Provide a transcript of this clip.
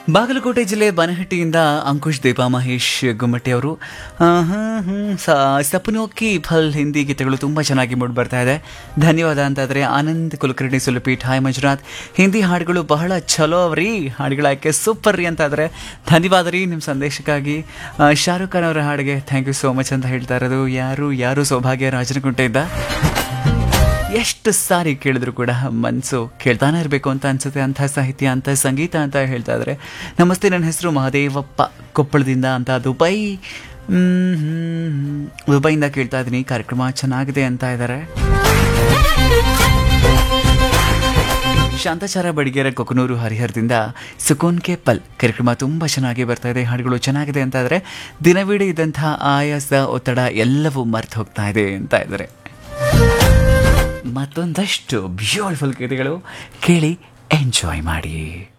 ಬಾಗಲಕೋಟೆ ಜಿಲ್ಲೆ ಬನಹಟ್ಟಿಯಿಂದ ಅಂಕುಶ್ ದೀಪಾ ಮಹೇಶ್ ಗುಮ್ಮಟ್ಟಿ ಅವರು ಸಪನೋ ಕಿ ಫಲ್ ಹಿಂದಿ ಗೀತೆಗಳು ತುಂಬ ಚೆನ್ನಾಗಿ ಮೂಡಿ ಬರ್ತಾ ಇದೆ ಧನ್ಯವಾದ ಅಂತಾದರೆ ಆನಂದ್ ಕುಲಕರ್ಣಿ ಸುಲಪೀಠ್ ಹಾಯ್ ಮಂಜುನಾಥ್ ಹಿಂದಿ ಹಾಡುಗಳು ಬಹಳ ಚಲೋ ಅವ್ರಿ ಹಾಡುಗಳ ಆಯ್ಕೆ ಸೂಪರ್ ರೀ ಅಂತಾದರೆ ಧನ್ಯವಾದ ರೀ ನಿಮ್ಮ ಸಂದೇಶಕ್ಕಾಗಿ ಆ, ಶಾರುಖ್ ಖಾನ್ ಅವರ ಹಾಡಿಗೆ ಥ್ಯಾಂಕ್ ಯು ಸೋ ಮಚ್ ಅಂತ ಹೇಳ್ತಾ ಇರೋದು ಯಾರು ಯಾರು ಸೌಭಾಗ್ಯ ರಾಜನಗುಂಟೆಯಿಂದ ಎಷ್ಟು ಸಾರಿ ಕೇಳಿದ್ರು ಕೂಡ ಮನಸ್ಸು ಕೇಳ್ತಾನೆ ಇರಬೇಕು ಅಂತ ಅನ್ಸುತ್ತೆ ಅಂಥ ಸಾಹಿತ್ಯ ಅಂಥ ಸಂಗೀತ ಅಂತ ಹೇಳ್ತಾ ಇದ್ದಾರೆ ನಮಸ್ತೆ ನನ್ನ ಹೆಸರು ಮಹದೇವಪ್ಪ ಕೊಪ್ಪಳದಿಂದ ಅಂತ ದುಬೈ ಮ್, ಹ್ಮ್, ದುಬೈಯಿಂದ ಕೇಳ್ತಾ ಇದ್ದೀನಿ ಕಾರ್ಯಕ್ರಮ ಚೆನ್ನಾಗಿದೆ ಅಂತ ಇದ್ದಾರೆ ಶಾಂತಾಚಾರ ಬಡಿಗೆರೆ ಕೊಕನೂರು ಹರಿಹರದಿಂದ ಸುಕೋನ್ ಕೆ ಪಲ್ ಕಾರ್ಯಕ್ರಮ ತುಂಬ ಚೆನ್ನಾಗಿ ಬರ್ತಾ ಇದೆ ಹಾಡುಗಳು ಚೆನ್ನಾಗಿದೆ ಅಂತ ಇದ್ದಾರೆ ದಿನವಿಡೀ ಇದ್ದಂತಹ ಆಯಾಸ ಒತ್ತಡ ಎಲ್ಲವೂ ಮರ್ತು ಹೋಗ್ತಾ ಇದೆ ಅಂತ ಇದ್ದಾರೆ ಮತ್ತೊಂದಷ್ಟು ಬ್ಯೂಟಿಫುಲ್ ಗೀತೆಗಳು ಕೇಳಿ ಎಂಜಾಯ್ ಮಾಡಿ